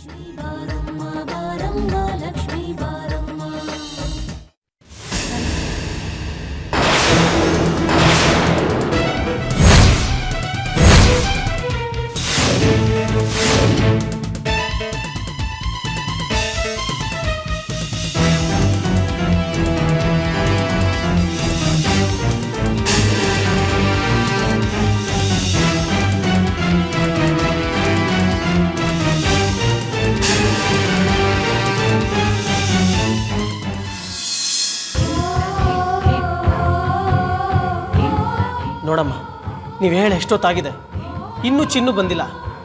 ನೋಡಮ್ಮ ನೀವು ಹೇಳಿ ಎಷ್ಟೊತ್ತಾಗಿದೆ ಇನ್ನೂ ಚಿನ್ನು ಬಂದಿಲ್ಲ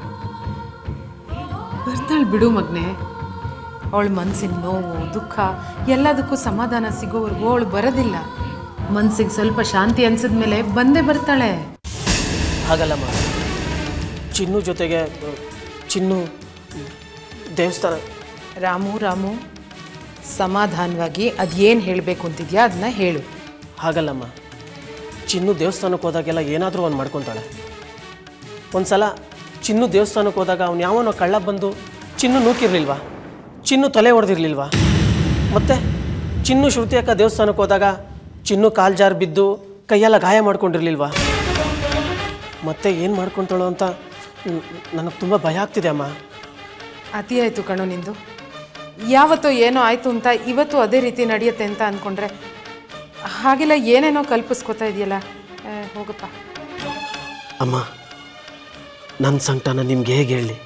ಬರ್ತಾಳೆ ಬಿಡು ಮಗ್ನೆ ಅವಳ ಮನಸ್ಸಿನ ನೋವು ದುಃಖ ಎಲ್ಲದಕ್ಕೂ ಸಮಾಧಾನ ಸಿಗೋವರೆಗೂ ಅವಳು ಬರೋದಿಲ್ಲ ಮನ್ಸಿಗೆ ಸ್ವಲ್ಪ ಶಾಂತಿ ಅನ್ಸಿದ್ಮೇಲೆ ಬಂದೇ ಬರ್ತಾಳೆ ಹಾಗಲ್ಲಮ್ಮ ಚಿನ್ನು ಜೊತೆಗೆ ಅ, ಚಿನ್ನು ದೇವಸ್ಥಾನ ರಾಮು ರಾಮು ಸಮಾಧಾನವಾಗಿ ಅದೇನು ಹೇಳಬೇಕು ಅಂತಿದ್ಯಾ ಅದನ್ನ ಹೇಳು ಹಾಗಲ್ಲಮ್ಮ ಚಿನ್ನು ದೇವಸ್ಥಾನಕ್ಕೆ ಹೋದಾಗೆಲ್ಲ ಏನಾದರೂ ಒಂದು ಮಾಡ್ಕೊತಾಳೆ ಒಂದು ಸಲ ಚಿನ್ನು ದೇವಸ್ಥಾನಕ್ಕೆ ಹೋದಾಗ ಅವ್ನು ಯಾವನೋ ಕಳ್ಳ ಬಂದು ಚಿನ್ನು ನೂಕಿರ್ಲಿಲ್ವಾ ಚಿನ್ನು ತಲೆ ಹೊಡೆದಿರ್ಲಿಲ್ವಾ ಮತ್ತೆ ಚಿನ್ನು ಶ್ರುತಿ ಅಕ್ಕ ದೇವಸ್ಥಾನಕ್ಕೆ ಹೋದಾಗ ಚಿನ್ನು ಕಾಲ್ ಜಾರ್ ಬಿದ್ದು ಕೈಯೆಲ್ಲ ಗಾಯ ಮಾಡ್ಕೊಂಡಿರ್ಲಿಲ್ವಾ ಮತ್ತೆ ಏನು ಮಾಡ್ಕೊತಾಳೋ ಅಂತ ನನಗೆ ತುಂಬ ಭಯ ಆಗ್ತಿದೆ ಅಮ್ಮ ಅತಿ ಆಯಿತು ಕಣೋ ನಿಂದು ಯಾವತ್ತೋ ಏನೋ ಆಯಿತು ಅಂತ ಇವತ್ತು ಅದೇ ರೀತಿ ನಡೆಯುತ್ತೆ ಅಂತ ಅಂದ್ಕೊಂಡ್ರೆ ಹಾಗೆಲ್ಲ ಏನೇನೋ ಕಲ್ಪಿಸ್ಕೊತಾ ಇದೆಯಲ್ಲ ಹೋಗಪ್ಪ ಅಮ್ಮ ನನ್ನ ಸಂಕಟನ ನಿಮ್ಗೆ ಹೇಗೆ ಹೇಳಿ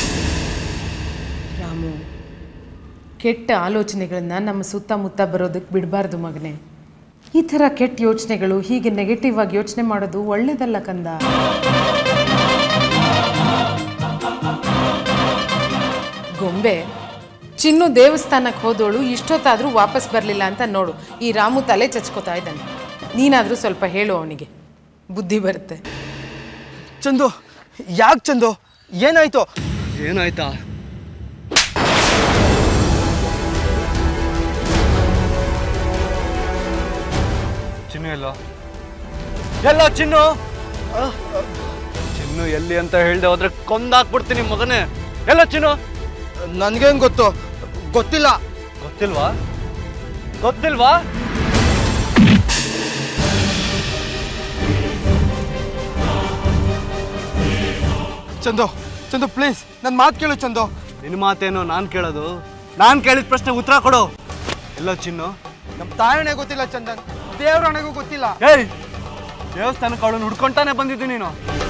ರಾಮು ಕೆಟ್ಟ ಆಲೋಚನೆಗಳನ್ನ ನಮ್ಮ ಸುತ್ತಮುತ್ತ ಬರೋದಕ್ಕೆ ಬಿಡಬಾರ್ದು ಮಗನೇ ಈ ಥರ ಕೆಟ್ಟ ಯೋಚನೆಗಳು ಹೀಗೆ ನೆಗೆಟಿವ್ ಆಗಿ ಯೋಚನೆ ಮಾಡೋದು ಒಳ್ಳೇದಲ್ಲ ಕಂದ ಗೊಂಬೆ ಚಿನ್ನು ದೇವಸ್ಥಾನಕ್ಕೆ ಹೋದೋಳು ಇಷ್ಟೊತ್ತಾದರೂ ವಾಪಸ್ ಬರಲಿಲ್ಲ ಅಂತ ನೋಡು ಈ ರಾಮು ತಲೆ ಚಚ್ಕೋತಾ ಇದ್ದಾನೆ ನೀನಾದರೂ ಸ್ವಲ್ಪ ಹೇಳು ಅವನಿಗೆ ಬುದ್ಧಿ ಬರುತ್ತೆ ಚಂದು ಯಾಕೆ ಚಂದು ಏನಾಯ್ತು ಏನಾಯ್ತಾ ಚಿನ್ನು ಎಲ್ಲೋ ಎಲ್ಲ ಚಿನ್ನು ಆ, ಆ, ಚಿನ್ನು ಎಲ್ಲಿ ಅಂತ ಹೇಳ್ದೆ ಹೋದ್ರೆ ಕೊಂದಾಕ್ಬಿಡ್ತೀನಿ ಮಗನೇ ಎಲ್ಲ ಚಿನ್ನು ನನ್ಗೇನ್ ಗೊತ್ತು ಗೊತ್ತಿಲ್ಲ ಗೊತ್ತಿಲ್ವಾ ಗೊತ್ತಿಲ್ವಾ ಚಂದು ಚಂದು ಪ್ಲೀಸ್ ನನ್ನ ಮಾತು ಕೇಳು ಚಂದು ನಿನ್ನ ಮಾತೇನೋ ನಾನು ಕೇಳೋದು ನಾನು ಕೇಳಿದ ಪ್ರಶ್ನೆ ಉತ್ತರ ಕೊಡು ಎಲ್ಲ ಚಿನ್ನು ನಮ್ಮ ತಾಯಣೆ ಗೊತ್ತಿಲ್ಲ ಚಂದನ್ ದೇವ್ರಣೆಗೂ ಗೊತ್ತಿಲ್ಲ ಏಯ್ ದೇವಸ್ಥಾನಕ್ಕೆ ಅವಳನ್ನು ಹುಡ್ಕೊಂತಾನೆ ಬಂದಿದ್ದು ನೀನು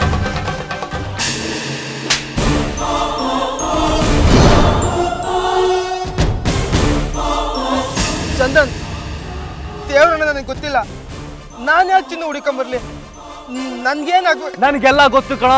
ಚಂದನ್ ದೇವ್ರಣೆ ನನಗೆ ಗೊತ್ತಿಲ್ಲ ನಾನು ಯಾಕೆ ಚಿನ್ನ ಹುಡುಕೊಂಬರ್ಲಿ ನನ್ಗೇನಾಗು ನನಗೆಲ್ಲ ಗೊತ್ತು ಕಣ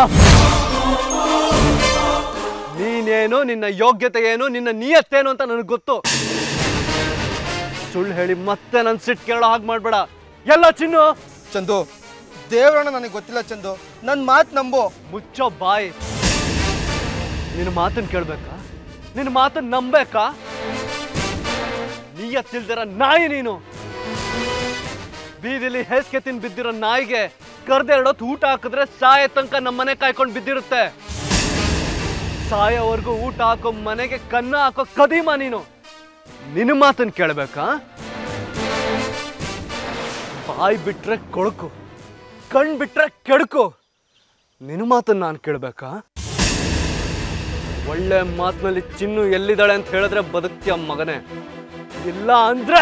ನೀನೇನು ನಿನ್ನ ಯೋಗ್ಯತೆ ಏನು ನಿನ್ನ ನಿಯತ್ತೇನು ಅಂತ ನನಗೆ ಗೊತ್ತು ಸುಳ್ಳು ಹೇಳಿ ಮತ್ತೆ ನನ್ನ ಸಿಟ್ಟು ಕೇಳೋ ಹಾಗೆ ಮಾಡ್ಬೇಡ ಎಲ್ಲ ಚಿನ್ನು ಚಂದು ದೇವ್ರಣ್ಣ ನನಗೆ ಗೊತ್ತಿಲ್ಲ ಚಂದು ನನ್ನ ಮಾತು ನಂಬು ಮುಚ್ಚೋ ಬಾಯಿ ನಿನ್ನ ಮಾತನ್ನ ಕೇಳ್ಬೇಕಾ ನಿನ್ನ ಮಾತನ್ನ ನಂಬೇಕಾ ನೀಯತ್ತಿಲ್ದಿರ ನಾಯಿ ನೀನು ಬೀದಿಲಿ ಹೇಸಿಗೆ ತಿಂದು ಬಿದ್ದಿರೋ ನಾಯಿಗೆ ಕರ್ದೆರಡೊತ್ತು ಊಟ ಹಾಕಿದ್ರೆ ಸಾಯ ತನಕ ನಮ್ಮನೆ ಕಾಯ್ಕೊಂಡು ಬಿದ್ದಿರುತ್ತೆ ಸಾಯೋವರೆಗೂ ಊಟ ಹಾಕೋ ಮನೆಗೆ ಕನ್ನ ಹಾಕೋ ಕದೀಮ ನೀನು ನಿನ್ನ ಮಾತನ್ನ ಕೇಳ್ಬೇಕಾ ಬಾಯಿ ಬಿಟ್ರೆ ಕೊಳಕು ಕಣ್ ಬಿಟ್ರೆ ಕೆಡುಕು ನಿನ್ನ ಮಾತನ್ನ ನಾನು ಕೇಳ್ಬೇಕಾ ಒಳ್ಳೆ ಮಾತಿನಲ್ಲಿ ಚಿನ್ನು ಎಲ್ಲಿದ್ದಾಳೆ ಅಂತ ಹೇಳಿದ್ರೆ ಬದುಕ್ತಿಯ ಮಗನೇ ಇಲ್ಲ ಅಂದ್ರೆ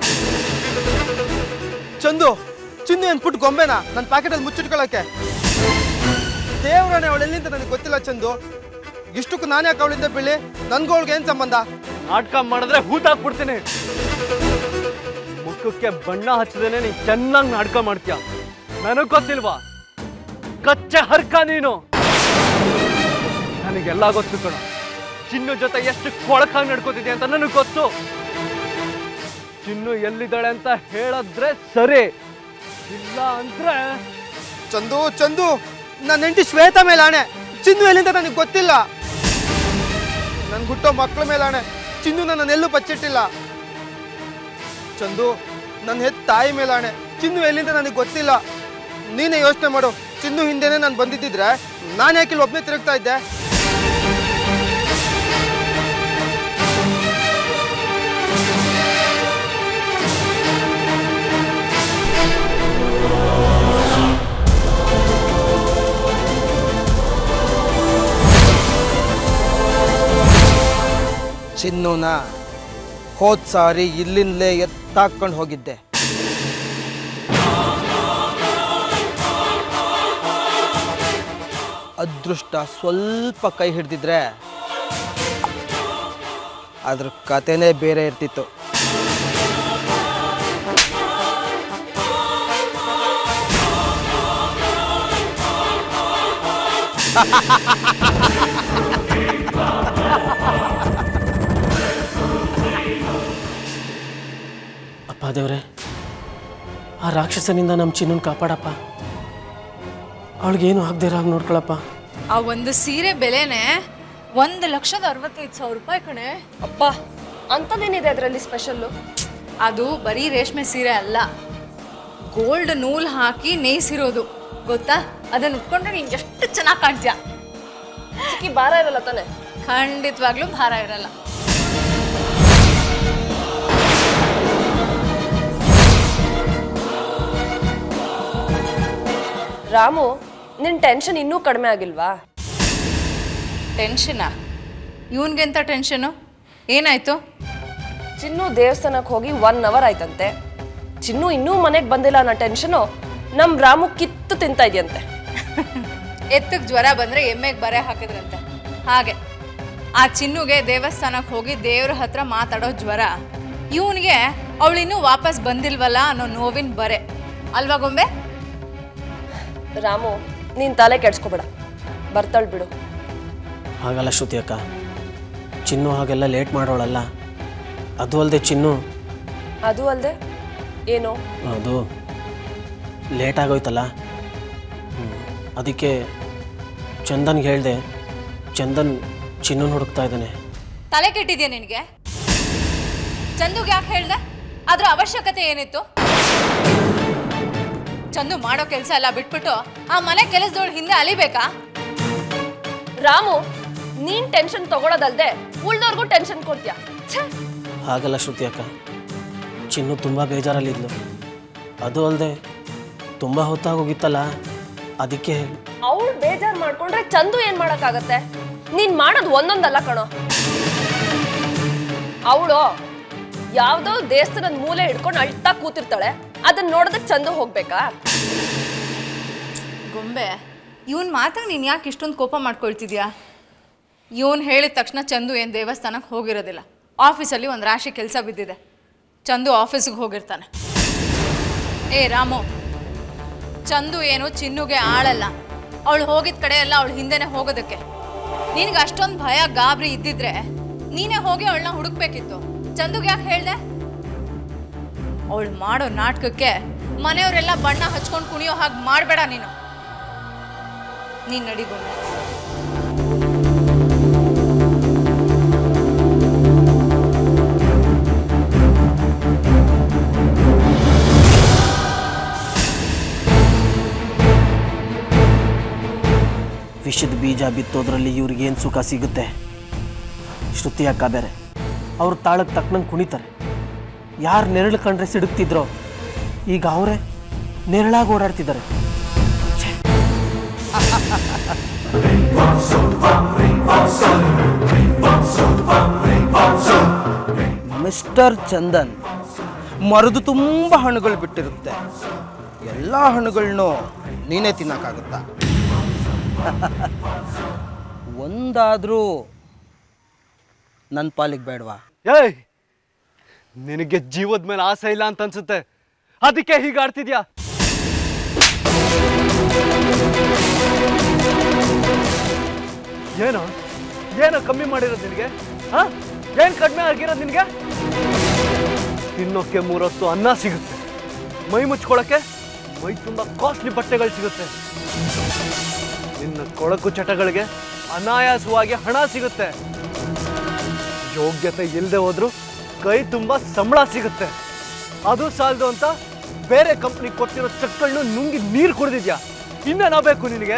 ಚಂದು ಚಿನ್ನು ಅನ್ಬಿಟ್ಟು ಗೊಂಬೆನಾ ನನ್ನ ಪ್ಯಾಕೆಟಲ್ಲಿ ಮುಚ್ಚಿಟ್ಕೊಳ್ಳೋಕೆ ದೇವ್ರಣೆ ಅವಳೆಲ್ಲಿಂದ ನನಗೆ ಗೊತ್ತಿಲ್ಲ ಚಂದು ಇಷ್ಟಕ್ಕೂ ನಾನು ಯಾಕೆ ಅವಳಿಂದ ಬೀಳಿ ನನ್ಗೂ ಅವಳಿಗೆ ಏನು ಸಂಬಂಧ ನಾಟಕ ಮಾಡಿದ್ರೆ ಹೂತಾಕ್ಬಿಡ್ತೀನಿ ಮುಖಕ್ಕೆ ಬಣ್ಣ ಹಚ್ಚದೇನೆ ನೀನ್ ಚೆನ್ನಾಗಿ ನಾಟಕ ಮಾಡ್ತೀಯ ನನಗ್ ಗೊತ್ತಿಲ್ವಾ ಕಚ್ಚೆ ಹರ್ಕ ನೀನು ನನಗೆಲ್ಲ ಗೊತ್ತು ಕಣ ಚಿನ್ನು ಜೊತೆ ಎಷ್ಟು ಕೊಳಕಾಗಿ ನಡ್ಕೋತಿದ್ಯಾ ಅಂತ ನನಗೆ ಗೊತ್ತು ಚಿನ್ನು ಎಲ್ಲಿದ್ದಾಳೆ ಅಂತ ಹೇಳಿದ್ರೆ ಸರಿ ಇಲ್ಲ ಅಂದ್ರೆ ಚಂದು ಚಂದು ನನ್ನ ಹೆಂಡತಿ ಶ್ವೇತಾ ಮೇಲೆ ಆಣೆ ಚಿನ್ನು ಎಲ್ಲಿಂದ ನನಗೆ ಗೊತ್ತಿಲ್ಲ ನನ್ಗೆ ಹುಟ್ಟೋ ಮಕ್ಕಳ ಮೇಲೆ ಆಣೆ ಚಿನ್ನು ನನ್ನ ಎಲ್ಲೂ ಬಚ್ಚಿಟ್ಟಿಲ್ಲ ಚಂದು ನನ್ನ ಹೆತ್ತ ತಾಯಿ ಮೇಲೆ ಆಣೆ ಚಿನ್ನು ಎಲ್ಲಿಂದ ನನಗೆ ಗೊತ್ತಿಲ್ಲ ನೀನೇ ಯೋಚನೆ ಮಾಡು ಚಿನ್ನು ಹಿಂದೆನೆ ನಾನು ಬಂದಿದ್ದಿದ್ರೆ ನಾನು ಯಾಕೆ ಇಲ್ಲಿ ಒಬ್ಬನೇ ತಿರುಗ್ತಾ ಇದ್ದೆ ಚಿನ್ನುನ ಹೋದ್ ಸಾರಿ ಇಲ್ಲಿಂದಲೇ ಎತ್ತಾಕೊಂಡು ಹೋಗಿದ್ದೆ ಅದೃಷ್ಟ ಸ್ವಲ್ಪ ಕೈ ಹಿಡ್ದಿದ್ರೆ ಅದ್ರ ಕತೆನೇ ಬೇರೆ ಇರ್ತಿತ್ತು ಅಪ್ಪ ದೇವ್ರೆ ಆ ರಾಕ್ಷಸನಿಂದ ನಮ್ಮ ಚಿನ್ನನ್ ಕಾಪಾಡಪ್ಪ ಅವಳಿಗೇನು ಆಗದೆ ಇರೋ ಹಾಗೆ ನೋಡ್ಕೊಳಪ್ಪ ಆ ಒಂದು ಸೀರೆ ಬೆಲೆನೇ ಒಂದು ಲಕ್ಷದ ಅರವತ್ತೈದು ಸಾವಿರ ರೂಪಾಯಿ ಕಣೆ ಅಪ್ಪ ಅಂಥದ್ದೇನಿದೆ ಅದರಲ್ಲಿ ಸ್ಪೆಷಲ್ಲು ಅದು ಬರೀ ರೇಷ್ಮೆ ಸೀರೆ ಅಲ್ಲ ಗೋಲ್ಡ್ ನೂಲ್ ಹಾಕಿ ನೇಯ್ಸಿರೋದು ಗೊತ್ತಾ ಅದನ್ನ ಉಟ್ಕೊಂಡ್ರೆ ನೀನ್ ಎಷ್ಟು ಚೆನ್ನಾಗಿ ಕಾಣ್ತೀಯ ಚಿಕ್ಕಿ ಭಾರ ಇರಲ್ಲ ತಾನೆ ಖಂಡಿತವಾಗ್ಲೂ ಭಾರ ಇರಲ್ಲ ರಾಮು ನಿನ್ ಟೆನ್ಷನ್ ಇನ್ನೂ ಕಡಿಮೆ ಆಗಿಲ್ವಾ ಟೆನ್ಷನಾ ಇವನ್ಗೆಂತ ಟೆನ್ಷನು ಏನಾಯ್ತು ಚಿನ್ನು ದೇವಸ್ಥಾನಕ್ಕೆ ಹೋಗಿ ಒನ್ ಅವರ್ ಆಯ್ತಂತೆ ಚಿನ್ನು ಇನ್ನೂ ಮನೆಗೆ ಬಂದಿಲ್ಲ ಅನ್ನೋ ಟೆನ್ಷನು ನಮ್ ರಾಮು ಕಿತ್ತು ತಿಂತಾ ಇದೆಯಂತೆ ಎತ್ತಕ್ಕೆ ಜ್ವರ ಬಂದ್ರೆ ಎಮ್ಮೆಗೆ ಬರೆ ಹಾಕಿದ್ರಂತೆ ಹಾಗೆ ಆ ಚಿನ್ನುಗೆ ದೇವಸ್ಥಾನಕ್ಕೆ ಹೋಗಿ ದೇವ್ರ ಹತ್ರ ಮಾತಾಡೋ ಜ್ವರ ಇವನಿಗೆ ಅವಳಿನ್ನೂ ವಾಪಸ್ ಬಂದಿಲ್ವಲ್ಲ ಅನ್ನೋ ನೋವಿನ ಬರೆ ಅಲ್ವಾ ಗೊಂಬೆ ರಾಮು ನೀನ್ ತಲೆ ಕೆಡ್ಸ್ಕೊಬೇಡ ಬರ್ತಾಳ್ ಬಿಡು ಹಾಗಲ್ಲ ಶ್ರುತಿ ಅಕ್ಕ ಚಿನ್ನು ಹಾಗೆಲ್ಲ ಲೇಟ್ ಮಾಡೋಳಲ್ಲ ಅದು ಅಲ್ಲದೆ ಚಿನ್ನು ಅದು ಅಲ್ಲದೆ ಏನು ಅದು ಲೇಟ್ ಆಗೋಯ್ತಲ್ಲ ಹ್ಮ್. ಅದಕ್ಕೆ ಚಂದನ್ಗೆ ಹೇಳಿದೆ ಚಂದನ್ ಚಿನ್ನನ್ ಹುಡುಕ್ತಾ ಇದ್ದಾನೆ ತಲೆ ಕೆಟ್ಟಿದ್ಯಾ ನಿನಗೆ ಚಂದುಗೆ ಯಾಕೆ ಹೇಳ್ದೆ ಅದ್ರ ಅವಶ್ಯಕತೆ ಏನಿತ್ತು ಚಂದು ಮಾಡೋ ಕೆಲಸ ಎಲ್ಲ ಬಿಟ್ಬಿಟ್ಟು ಆ ಮನೆ ಕೆಲಸದವಳು ಹಿಂದೆ ಅಲಿಬೇಕಾ ರಾಮು ನೀನ್ ಟೆನ್ಷನ್ ತಗೊಳೋದಲ್ದೆ ಉಳ್ದವ್ರಿಗೂ ಟೆನ್ಷನ್ ಕೊಡ್ತೀಯ ಛೇ ಹಾಗಲ್ಲ ಶ್ರುತಿ ಅಕ್ಕ ಚಿನ್ನು ತುಂಬ ಬೇಜಾರಲ್ಲಿದ್ಲು ಅದು ಅಲ್ಲದೆ ತುಂಬ ಹೊತ್ತಾಗೋಗಿತ್ತಲ್ಲ ಅದಕ್ಕೆ ಅವಳು ಬೇಜಾರ್ ಮಾಡ್ಕೊಂಡ್ರೆ ಚಂದು ಏನ್ ಮಾಡಕ್ಕಾಗತ್ತೆ ನೀನ್ ಮಾಡೋದು ಒಂದೊಂದಲ್ಲ ಕಣೋ ಅವಳು ಯಾವ್ದೋ ದೇವಸ್ಥಾನದ ಮೂಲೆ ಹಿಡ್ಕೊಂಡು ಅಳ್ತಾ ಕೂತಿರ್ತಾಳೆ ಅದನ್ನ ನೋಡೋದಕ್ಕೆ ಚಂದು ಹೋಗ್ಬೇಕಾ ಗೊಂಬೆ ಇವನ್ ಮಾತಾಗ ನೀನು ಯಾಕೆ ಇಷ್ಟೊಂದು ಕೋಪ ಮಾಡ್ಕೊಳ್ತಿದ್ಯಾ ಇವನ್ ಹೇಳಿದ ತಕ್ಷಣ ಚಂದು ಏನು ದೇವಸ್ಥಾನಕ್ಕೆ ಹೋಗಿರೋದಿಲ್ಲ ಆಫೀಸಲ್ಲಿ ಒಂದು ರಾಶಿ ಕೆಲಸ ಬಿದ್ದಿದೆ ಚಂದು ಆಫೀಸಿಗೆ ಹೋಗಿರ್ತಾನೆ ಏ ರಾಮು ಚಂದು ಏನು ಚಿನ್ನುಗೆ ಆಳಲ್ಲ ಅವಳು ಹೋಗಿದ ಕಡೆ ಎಲ್ಲ ಅವಳು ಹಿಂದೆನೆ ಹೋಗೋದಕ್ಕೆ ನಿನಗೆ ಅಷ್ಟೊಂದು ಭಯ ಗಾಬರಿ ಇದ್ದಿದ್ರೆ ನೀನೇ ಹೋಗಿ ಅವಳನ್ನ ಹುಡುಕ್ಬೇಕಿತ್ತು ಚಂದುಗೆ ಯಾಕೆ ಹೇಳ್ದೆ ಅವಳು ಮಾಡೋ ನಾಟಕಕ್ಕೆ ಮನೆಯವರೆಲ್ಲ ಬಣ್ಣ ಹಚ್ಕೊಂಡು ಕುಣಿಯೋ ಹಾಗೆ ಮಾಡಬೇಡ ನೀನು ನೀನು ನಡಿಗೊಂಡು ವಿಷದ ಬೀಜ ಬಿತ್ತೋದ್ರಲ್ಲಿ ಇವ್ರಿಗೇನು ಸುಖ ಸಿಗುತ್ತೆ ಶ್ರುತಿ ಅಕ್ಕ ಬೇರೆ ಅವ್ರು ತಾಳಕ್ಕೆ ತಕ್ಕನಂಗೆ ಕುಣಿತಾರೆ ಯಾರು ನೆರಳು ಕಂಡ್ರೆ ಸಿಡುಕ್ತಿದ್ರೋ ಈಗ ಅವರೇ ನೆರಳಾಗಿ ಓಡಾಡ್ತಿದ್ದಾರೆ ಮಿಸ್ಟರ್ ಚಂದನ್ ಮರದು ತುಂಬ ಹಣ್ಣುಗಳು ಬಿಟ್ಟಿರುತ್ತೆ ಎಲ್ಲ ಹಣ್ಣುಗಳನ್ನೂ ನೀನೇ ತಿನ್ನಕ್ಕಾಗುತ್ತಾ ಒಂದಾದರೂ ನನ್ನ ಪಾಲಿಗೆ ಬೇಡವಾ ಏಯ್ ನಿನಗೆ ಜೀವದ ಮೇಲೆ ಆಸೆ ಇಲ್ಲ ಅಂತ ಅನ್ಸುತ್ತೆ ಅದಕ್ಕೆ ಹೀಗೆ ಆಡ್ತಿದ್ಯಾ ಏನು ಏನು ಕಮ್ಮಿ ಮಾಡಿರೋದು ನಿನಗೆ ಹಾ ಏನು ಕಡಿಮೆ ಆಗಿರೋದು ನಿನಗೆ ತಿನ್ನೋಕ್ಕೆ ಮೂರೊತ್ತು ಅನ್ನ ಸಿಗುತ್ತೆ ಮೈ ಮುಚ್ಕೊಳ್ಳೋಕ್ಕೆ ಮೈ ತುಂಬ ಕಾಸ್ಟ್ಲಿ ಬಟ್ಟೆಗಳು ಸಿಗುತ್ತೆ ನಿನ್ನ ಕೊಳಕು ಚಟಗಳಿಗೆ ಅನಾಯಾಸವಾಗಿ ಹಣ ಸಿಗುತ್ತೆ ಯೋಗ್ಯತೆ ಇಲ್ಲದೆ ಹೋದ್ರು ಕೈ ತುಂಬ ಸಂಬಳ ಸಿಗುತ್ತೆ ಅದು ಸಾಲದು ಅಂತ ಬೇರೆ ಕಂಪ್ನಿ ಕೊಟ್ಟಿರೋ ಚೆಕ್ಗಳನ್ನ ನುಂಗಿ ನೀರು ಕುಡಿದಿದ್ಯಾ ಇನ್ನೇನೋ ಬೇಕು ನಿನಗೆ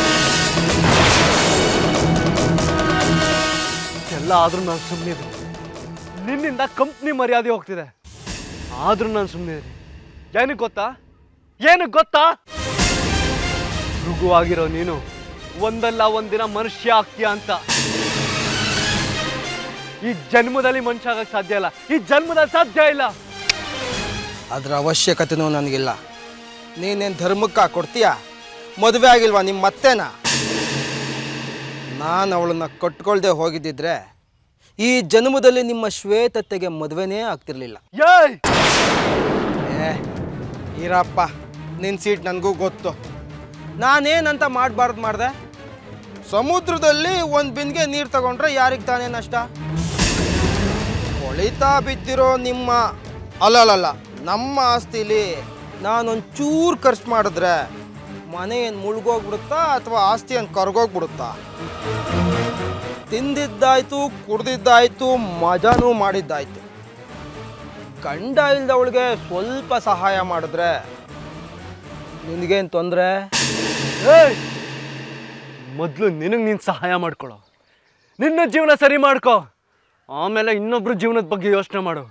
ಎಲ್ಲ ಆದ್ರೂ ನಾನು ಸುಮ್ಮನೆ ನಿನ್ನಿಂದ ಕಂಪ್ನಿ ಮರ್ಯಾದೆ ಹೋಗ್ತಿದೆ ಆದ್ರೂ ನಾನು ಸುಮ್ಮನೆ ಏನಕ್ಕೆ ಗೊತ್ತಾ ಏನಕ್ಕೆ ಗೊತ್ತಾ ಮೃಗುವಾಗಿರೋ ನೀನು ಒಂದಲ್ಲ ಒಂದಿನ ಮನುಷ್ಯ ಆಗ್ತೀಯ ಅಂತ ಈ ಜನ್ಮದಲ್ಲಿ ಮನುಷ್ಯ ಆಗಕ್ಕೆ ಸಾಧ್ಯ ಇಲ್ಲ ಈ ಜನ್ಮದಲ್ಲಿ ಸಾಧ್ಯ ಇಲ್ಲ ಅದರ ಅವಶ್ಯಕತೆನೂ ನನಗಿಲ್ಲ ನೀನೇನು ಧರ್ಮಕ್ಕೆ ಕೊಡ್ತೀಯ ಮದುವೆ ಆಗಿಲ್ವಾ ನಿಮ್ಮ ಮತ್ತೇನ ನಾನು ಅವಳನ್ನ ಕಟ್ಕೊಳ್ದೆ ಹೋಗಿದ್ದಿದ್ರೆ ಈ ಜನ್ಮದಲ್ಲಿ ನಿಮ್ಮ ಶ್ವೇತತೆಗೆ ಮದುವೆನೇ ಆಗ್ತಿರ್ಲಿಲ್ಲ ಏಯ್ ಏ ಇರಪ್ಪ ನಿನ್ನ ಸೀಟ್ ನನಗೂ ಗೊತ್ತು ನಾನೇನಂತ ಮಾಡಬಾರ್ದು ಮಾಡಿದೆ ಸಮುದ್ರದಲ್ಲಿ ಒಂದು ಬಿಂದಿಗೆ ನೀರು ತಗೊಂಡ್ರೆ ಯಾರಿಗೆ ತಾನೇ ನಷ್ಟ ಹೊಳಿತಾ ಬಿದ್ದಿರೋ ನಿಮ್ಮ ಅಲ್ಲಲ್ಲ ನಮ್ಮ ಆಸ್ತಿಲಿ ನಾನೊಂದು ಚೂರು ಖರ್ಚು ಮಾಡಿದ್ರೆ ಮನೆ ಏನು ಮುಳುಗೋಗ್ಬಿಡುತ್ತಾ ಅಥವಾ ಆಸ್ತಿ ಏನು ಕರ್ಗೋಗ್ಬಿಡುತ್ತಾ ತಿಂದಿದ್ದಾಯ್ತು ಕುಡ್ದಿದ್ದಾಯ್ತು ಮಜಾನೂ ಮಾಡಿದ್ದಾಯ್ತು ಗಂಡ ಇಲ್ದವಳಿಗೆ ಸ್ವಲ್ಪ ಸಹಾಯ ಮಾಡಿದ್ರೆ ನಿನಗೇನು ತೊಂದರೆ ಏಯ್ ಮೊದಲು ನಿನಗೆ ನೀನು ಸಹಾಯ ಮಾಡ್ಕೊಳ್ಳೋ ನಿನ್ನ ಜೀವನ ಸರಿ ಮಾಡ್ಕೋ ಆಮೇಲೆ ಇನ್ನೊಬ್ರ ಜೀವನದ ಬಗ್ಗೆ ಯೋಚನೆ ಮಾಡು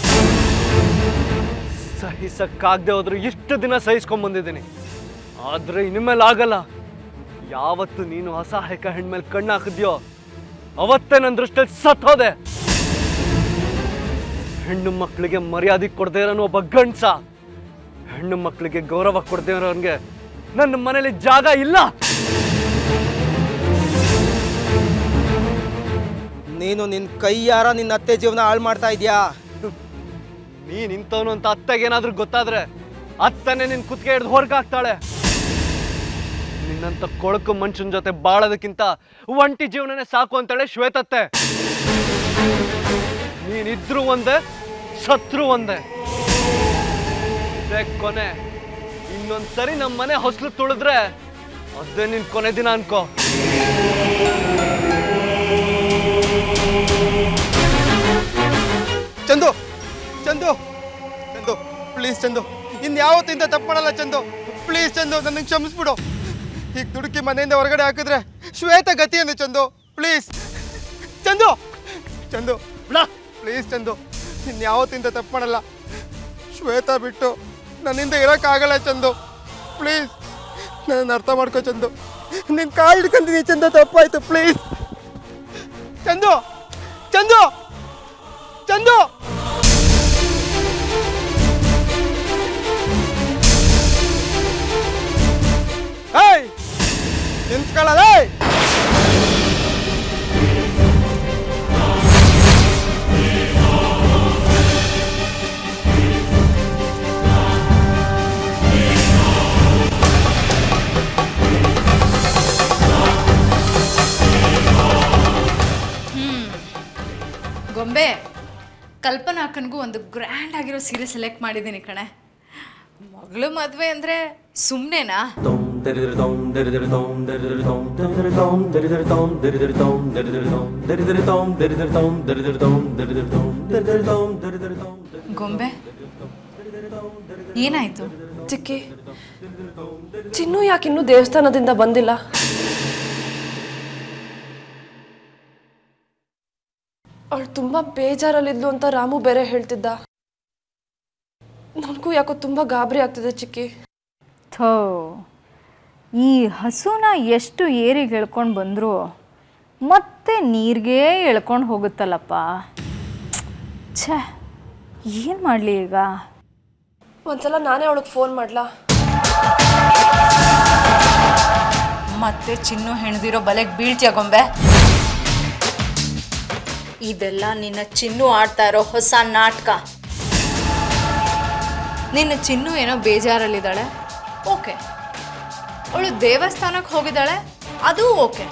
ಸಹಿಸಕ್ಕಾಗದೆ ಹೋದ್ರು ಇಷ್ಟು ದಿನ ಸಹಿಸ್ಕೊಂಡ್ ಬಂದಿದ್ದೀನಿ ಆದ್ರೆ ಇನ್ಮೇಲೆ ಆಗಲ್ಲ ಯಾವತ್ತು ನೀನು ಅಸಹಾಯಕ ಹೆಣ್ಮೇಲೆ ಕಣ್ಣು ಹಾಕಿದ್ಯೋ ಅವತ್ತೇ ನನ್ನ ದೃಷ್ಟಿಯಲ್ಲಿ ಸತ್ತೋದೆ ಹೆಣ್ಣು ಮಕ್ಕಳಿಗೆ ಮರ್ಯಾದೆ ಕೊಡದೇ ಇರೋನು ಒಬ್ಬ ಗಂಡ್ಸ ಹೆಣ್ಣು ಮಕ್ಕಳಿಗೆ ಗೌರವ ಕೊಡದೇ ಇರೋನ್ಗೆ ನನ್ನ ಮನೇಲಿ ಜಾಗ ಇಲ್ಲ ನೀನು ನಿನ್ನ ಕೈಯಾರ ನಿನ್ನ ಅತ್ತೆ ಜೀವನ ಹಾಳು ಮಾಡ್ತಾ ಇದೀಯಾ ನೀನ್ ಇಂಥವನು ಅಂತ ಅತ್ತೆಗೇನಾದ್ರೂ ಗೊತ್ತಾದ್ರೆ ಅತ್ತನೇ ನಿನ್ ಕುತ್ತಿಗೆ ಹಿಡ್ದು ಹೊರಗಾಕ್ತಾಳೆ ನಿನ್ನಂತ ಕೊಳಕು ಮನುಷ್ಯನ ಜೊತೆ ಬಾಳೋದಕ್ಕಿಂತ ಒಂಟಿ ಜೀವನನೇ ಸಾಕು ಅಂತಾಳೆ ಶ್ವೇತತ್ತೆ ನೀನಿದ್ರು ಒಂದೇ ಸತ್ರು ಒಂದೇ ಇದೇ ಕೊನೆ ಇನ್ನೊಂದ್ಸರಿ ನಮ್ಮ ಮನೆ ಹೊಸಲು ತುಳಿದ್ರೆ ಅದೇ ನಿನ್ ಕೊನೆ ದಿನ ಅನ್ಕೋ ಚಂದು ಚಂದು ಚಂದು ಪ್ಲೀಸ್ ಚಂದು ಇನ್ಯಾವತ್ತಿಂದ ತಪ್ಪು ಮಾಡಲ್ಲ ಚಂದು ಪ್ಲೀಸ್ ಚಂದು ನನಗೆ ಕ್ಷಮಿಸ್ಬಿಡು ಈಗ ದುಡುಕಿ ಮನೆಯಿಂದ ಹೊರಗಡೆ ಹಾಕಿದ್ರೆ ಶ್ವೇತ ಗತಿ ಅಂದೆ ಚಂದು ಪ್ಲೀಸ್ ಚಂದು ಚಂದು ಪ್ಲೀಸ್ ಚಂದು ಇನ್ಯಾವತ್ತಿಂದ ತಪ್ಪು ಮಾಡಲ್ಲ ಶ್ವೇತ ಬಿಟ್ಟು ನನ್ನಿಂದ ಇರೋಕ್ಕಾಗಲ್ಲ ಚಂದು ಪ್ಲೀಸ್ ನನ್ನ ಅರ್ಥ ಮಾಡ್ಕೋ ಚಂದು ನಿನ್ನ ಕಾಲು ಹಿಡ್ಕೊಂತೀನಿ ಚಂದು ತಪ್ಪಾಯ್ತು ಪ್ಲೀಸ್ ಚಂದು ಚಂದು ಚಂದು ಏಯ್ ನಿಂತ್ಕೊಳ್ಳಲ್ಲ ಗೊಂಬೆ ಕಲ್ಪನಾ ಅಕ್ಕನಿಗೂ ಒಂದು ಗ್ರ್ಯಾಂಡ್ ಆಗಿರೋ ಸೀರೆ ಸೆಲೆಕ್ಟ್ ಮಾಡಿದ್ದೀನಿ ಕಣೆ ಮಗಳು ಮದುವೆ ಅಂದರೆ ಸುಮ್ಮನೆನಾ ಗೊಂಬೆ ಏನಾಯ್ತು ಚಿಕ್ಕಿ ಚಿನ್ನು ಯಾಕಿನ್ನೂ ದೇವಸ್ಥಾನದಿಂದ ಬಂದಿಲ್ಲ ಅವಳು ತುಂಬಾ ಬೇಜಾರಲ್ಲಿದ್ಲು ಅಂತ ರಾಮು ಬೇರೆ ಹೇಳ್ತಿದ್ದ ನನಗೂ ಯಾಕೋ ತುಂಬಾ ಗಾಬರಿ ಆಗ್ತಿದೆ ಚಿಕ್ಕಿ ಥೋ ಈ ಹಸುನ ಎಷ್ಟು ಏರಿಗೆ ಎಳ್ಕೊಂಡು ಬಂದರು ಮತ್ತೆ ನೀರಿಗೆ ಎಳ್ಕೊಂಡು ಹೋಗುತ್ತಲ್ಲಪ್ಪ ಛೇ ಏನು ಮಾಡಲಿ ಈಗ ಒಂದ್ಸಲ ನಾನೇ ಅವಳಿಗೆ ಫೋನ್ ಮಾಡ್ಲಾ ಮತ್ತೆ ಚಿನ್ನು ಹೆಣ್ದಿರೋ ಬಲೆಗೆ ಬೀಳ್ತೀಯ ಗೊಂಬೆ ಇದೆಲ್ಲ ನಿನ್ನ ಚಿನ್ನು ಆಡ್ತಾ ಇರೋ ಹೊಸ ನಾಟಕ ನಿನ್ನ ಚಿನ್ನು ಏನೋ ಬೇಜಾರಲ್ಲಿದ್ದಾಳೆ ಓಕೆ ಅವಳು ದೇವಸ್ಥಾನಕ್ಕೆ ಹೋಗಿದ್ದಾಳೆ ಅದು ಓಕೆ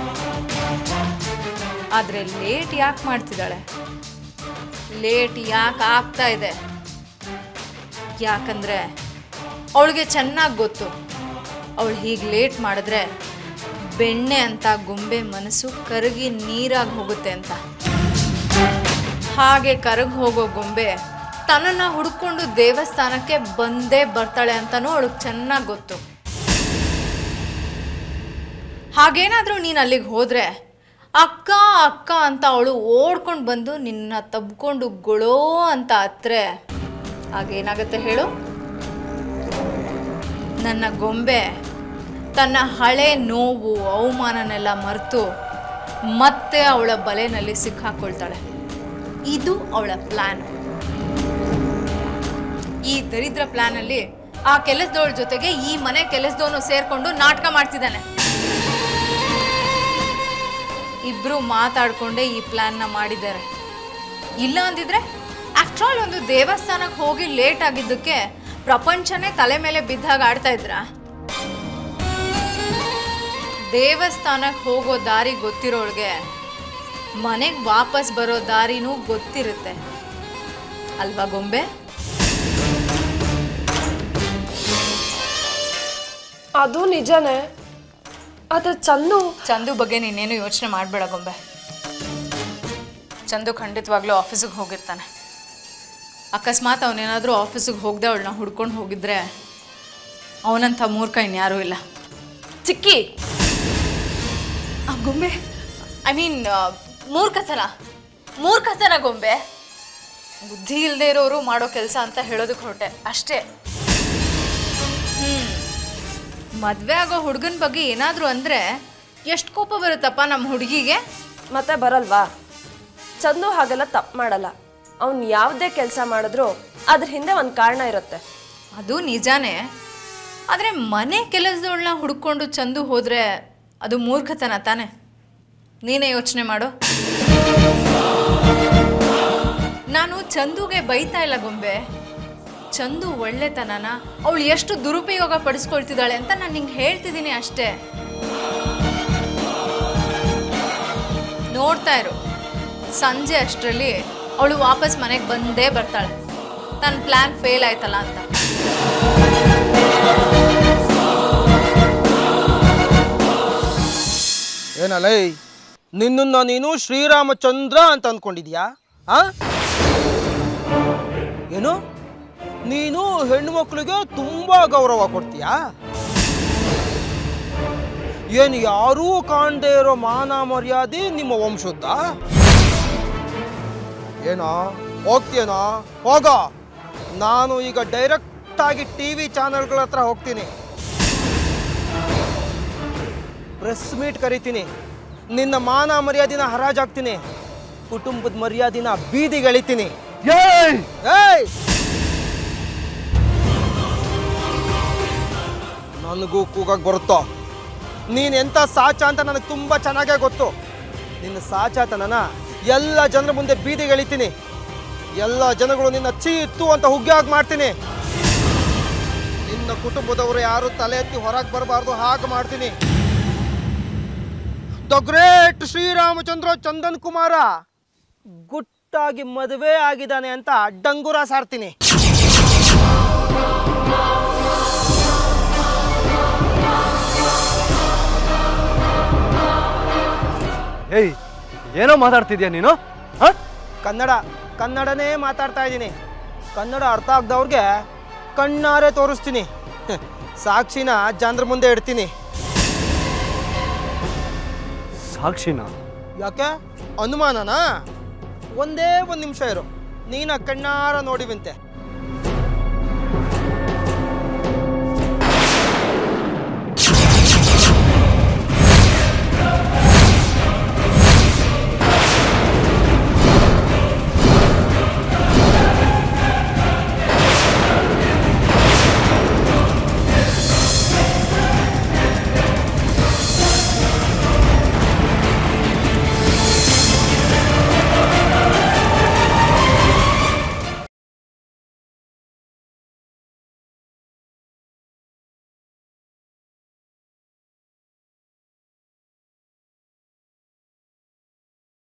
ಆದರೆ ಲೇಟ್ ಯಾಕೆ ಮಾಡ್ತಿದ್ದಾಳೆ ಲೇಟ್ ಯಾಕೆ ಆಗ್ತಾ ಇದೆ ಯಾಕಂದ್ರೆ ಅವಳಿಗೆ ಚೆನ್ನಾಗಿ ಗೊತ್ತು ಅವಳು ಹೀಗೆ ಲೇಟ್ ಮಾಡಿದ್ರೆ ಬೆಣ್ಣೆ ಅಂತ ಗೊಂಬೆ ಮನಸ್ಸು ಕರಗಿ ನೀರಾಗಿ ಹೋಗುತ್ತೆ ಅಂತ ಹಾಗೆ ಕರಗಿ ಹೋಗೋ ಗೊಂಬೆ ತನ್ನನ್ನು ಹುಡ್ಕೊಂಡು ದೇವಸ್ಥಾನಕ್ಕೆ ಬಂದೇ ಬರ್ತಾಳೆ ಅಂತಲೂ ಅವಳಿಗೆ ಚೆನ್ನಾಗಿ ಗೊತ್ತು ಹಾಗೇನಾದರೂ ನೀನು ಅಲ್ಲಿಗೆ ಹೋದರೆ ಅಕ್ಕ ಅಕ್ಕ ಅಂತ ಅವಳು ಓಡ್ಕೊಂಡು ಬಂದು ನಿನ್ನ ತಬ್ಕೊಂಡು ಗೊಳೋ ಅಂತ ಹತ್ರೆ ಆಗೇನಾಗುತ್ತೆ ಹೇಳು ನನ್ನ ಗೊಂಬೆ ತನ್ನ ಹಳೆ ನೋವು ಅವಮಾನನೆಲ್ಲ ಮರೆತು ಮತ್ತೆ ಅವಳ ಬಲೆನಲ್ಲಿ ಸಿಕ್ಕಾಕೊಳ್ತಾಳೆ ಇದು ಅವಳ ಪ್ಲಾನ್ ಈ ದರಿದ್ರ ಪ್ಲಾನಲ್ಲಿ ಆ ಕೆಲಸದವಳ ಜೊತೆಗೆ ಈ ಮನೆ ಕೆಲಸದವನು ಸೇರ್ಕೊಂಡು ನಾಟಕ ಮಾಡ್ತಿದ್ದಾನೆ ಇಬ್ರು ಮಾತಾಡ್ಕೊಂಡೇ ಈ ಪ್ಲಾನ್ನ ಮಾಡಿದ್ದಾರೆ ಇಲ್ಲ ಅಂದಿದ್ರೆ ಆಫ್ಟರ್ ಆಲ್ ಒಂದು ದೇವಸ್ಥಾನಕ್ಕೆ ಹೋಗಿ ಲೇಟ್ ಆಗಿದ್ದಕ್ಕೆ ಪ್ರಪಂಚನೇ ತಲೆ ಮೇಲೆ ಬಿದ್ದಾಗ ಆಡ್ತಾ ಇದ್ರ ದೇವಸ್ಥಾನಕ್ಕೆ ಹೋಗೋ ದಾರಿ ಗೊತ್ತಿರೋಳ್ಗೆ ಮನೆಗೆ ವಾಪಸ್ ಬರೋ ದಾರಿನೂ ಗೊತ್ತಿರುತ್ತೆ ಅಲ್ವಾ ಗೊಂಬೆ ಅದು ನಿಜನೇ ಆದ್ರೆ ಚಂದು ಚಂದು ಬಗ್ಗೆ ನೀನೇನು ಯೋಚನೆ ಮಾಡಬೇಡ ಗೊಂಬೆ ಚಂದು ಖಂಡಿತವಾಗ್ಲೂ ಆಫೀಸಿಗೆ ಹೋಗಿರ್ತಾನೆ ಅಕಸ್ಮಾತ್ ಅವನೇನಾದರೂ ಆಫೀಸಿಗೆ ಹೋಗದೆ ಅವಳನ್ನ ಹುಡ್ಕೊಂಡು ಹೋಗಿದ್ರೆ ಅವನಂಥ ಮೂರ್ಖ ಇನ್ಯಾರೂ ಇಲ್ಲ ಚಿಕ್ಕಿ ಆ ಗೊಂಬೆ ಐ ಮೀನ್ ಮೂರ್ಖತನ ಮೂರ್ಖತನ ಗೊಂಬೆ ಬುದ್ಧಿ ಇಲ್ಲದೆ ಇರೋರು ಮಾಡೋ ಕೆಲಸ ಅಂತ ಹೇಳೋದಕ್ಕೆ ಹೊರಟೆ ಅಷ್ಟೇ ಹ್ಮ್ ಮದ್ವೆ ಆಗೋ ಹುಡುಗನ ಬಗ್ಗೆ ಏನಾದರೂ ಅಂದರೆ ಎಷ್ಟು ಕೋಪ ಬರುತ್ತಪ್ಪ ನಮ್ಮ ಹುಡುಗಿಗೆ ಮತ್ತೆ ಬರಲ್ವಾ ಚಂದು ಹಾಗೆಲ್ಲ ತಪ್ಪು ಮಾಡಲ್ಲ ಅವ್ನು ಯಾವುದೇ ಕೆಲಸ ಮಾಡಿದ್ರು ಅದ್ರ ಹಿಂದೆ ಒಂದು ಕಾರಣ ಇರುತ್ತೆ ಅದು ನಿಜಾನೇ ಆದರೆ ಮನೆ ಕೆಲಸದವಳನ್ನ ಹುಡ್ಕೊಂಡು ಚಂದು ಹೋದರೆ ಅದು ಮೂರ್ಖತನ ತಾನೆ ನೀನೇ ಯೋಚನೆ ಮಾಡು ನಾನು ಚಂದುಗೆ ಬೈತಾ ಇಲ್ಲ ಗೊಂಬೆ ಚಂದು ಒಳ್ಳೆತನನ ಅವಳು ಎಷ್ಟು ದುರುಪಯೋಗ ಪಡಿಸ್ಕೊಳ್ತಿದ್ದಾಳೆ ಅಂತ ನಾನು ನಿಂಗೆ ಹೇಳ್ತಿದ್ದೀನಿ ಅಷ್ಟೇ ನೋಡ್ತಾ ಇರು ಸಂಜೆ ಅಷ್ಟರಲ್ಲಿ ಅವಳು ವಾಪಸ್ ಮನೆಗೆ ಬಂದೇ ಬರ್ತಾಳೆ ನನ್ನ ಪ್ಲ್ಯಾನ್ ಫೇಲ್ ಆಯ್ತಲ್ಲ ಅಂತ ಏನಲ್ಲೈ ನಿನ್ನನ್ನು ನೀನು ಶ್ರೀರಾಮಚಂದ್ರ ಅಂತ ಅಂದ್ಕೊಂಡಿದ್ಯಾ ಆ ಏನು ನೀನು ಹೆಣ್ಣು ಮಕ್ಕಳಿಗೆ ತುಂಬಾ ಗೌರವ ಕೊಡ್ತೀಯಾ ಏನು ಯಾರೂ ಕಾಣದೇ ಇರೋ ಮಾನ ಮರ್ಯಾದೆ ನಿಮ್ಮ ವಂಶದ್ದ ಏನೋ ಹೋಗ್ತೀಯನೋ ಹೋಗ ನಾನು ಈಗ ಡೈರೆಕ್ಟ್ ಆಗಿ ಟಿ ವಿ ಚಾನೆಲ್ಗಳ ಹತ್ರ ಹೋಗ್ತೀನಿ ಪ್ರೆಸ್ ಮೀಟ್ ಕರಿತೀನಿ ನಿನ್ನ ಮಾನ ಮರ್ಯಾದಿನ ಹರಾಜಾಗ್ತೀನಿ ಕುಟುಂಬದ ಮರ್ಯಾದಿನ ಬೀದಿಗೆಳಿತೀನಿ ಏಯ್ ಏಯ್ ನನಗೂ ಕೂಗಕ್ ಬರುತ್ತೋ ನೀನ್ ಎಂತ ಸಾಚ ಅಂತ ನನಗೆ ತುಂಬಾ ಚೆನ್ನಾಗೇ ಗೊತ್ತು ನಿನ್ನ ಸಾಚಾತನನ ಎಲ್ಲ ಜನರ ಮುಂದೆ ಬೀದಿಗೆಳಿತೀನಿ ಎಲ್ಲ ಜನಗಳು ನಿನ್ನ ಚೀ ಇತ್ತು ಅಂತ ಹುಗ್ಗಿ ಮಾಡ್ತೀನಿ ನಿನ್ನ ಕುಟುಂಬದವರು ಯಾರು ತಲೆ ಎತ್ತಿ ಹೊರಗೆ ಬರಬಾರ್ದು ಹಾಗೆ ಮಾಡ್ತೀನಿ ದ ಗ್ರೇಟ್ ಶ್ರೀರಾಮಚಂದ್ರ ಚಂದನ್ ಕುಮಾರ ಗುಟ್ಟಾಗಿ ಮದುವೆ ಆಗಿದ್ದಾನೆ ಅಂತ ಡಂಗುರ ಸಾರ್ತೀನಿ ಏಯ್ ಏನೋ ಮಾತಾಡ್ತಿದ್ಯಾ ನೀನು ಹ? ಕನ್ನಡ ಕನ್ನಡನೇ ಮಾತಾಡ್ತಾ ಇದ್ದೀನಿ ಕನ್ನಡ ಅರ್ಥ ಆಗ್ದವ್ರಿಗೆ ಕಣ್ಣಾರೆ ತೋರಿಸ್ತೀನಿ ಸಾಕ್ಷಿನ ಜನರ ಮುಂದೆ ಇಡ್ತೀನಿ ಸಾಕ್ಷಿನ ಯಾಕೆ ಅನುಮಾನನಾ ಒಂದೇ ಒಂದು ನಿಮಿಷ ಇರು ನೀನ ಕಣ್ಣಾರ ನೋಡಿವಂತೆ